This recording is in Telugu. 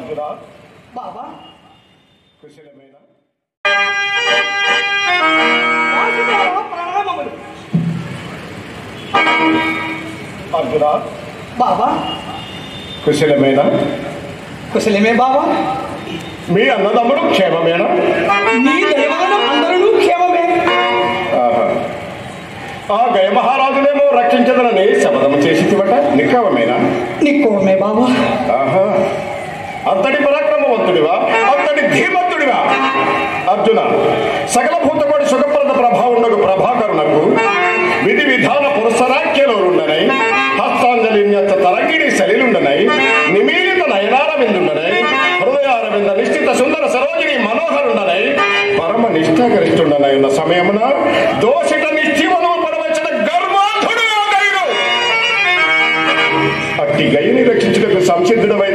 అర్జున బాబా కుశలమైన వాసుదేవ ప్రణామములు అర్జున బాబా కుశలమైన కుశలమే బాబా మీ అన్నదమ్ముడు క్షేమమేనా నీ దైవగణం అందరూ క్షేమమే ఆహా. ఆ గయ మహారాజునేమో రక్షించదనని శపథము చేసి తివట నిక్కవమేనా నిక్కువమే బాబా ఆహా అంతటి పరాక్రమవంతుడివా అంతటి ధీమంతుడివా అర్జున సకల భూతకోటి సుఖప్రద ప్రభావుండగు ప్రభాకరునకు విధి విధాన పురుషరాఖ్యలోరుండనై హస్తాంజలిన్యత తరంగిణి సలిలుండనై నిమీలిత నయనారవిందుండనై హృదయారవింద నిశ్చిత సుందర సరోజిని మనోహరుండనై పరమ నిష్ఠాగరిష్ఠుండనై ఉన్న సమయమున దోషిత నిశ్చివను పడవచ్చిన గర్వాధుడు ఆ గైరు. అట్టి గయ్యని రక్షించుటకు సంసిద్ధుడమైన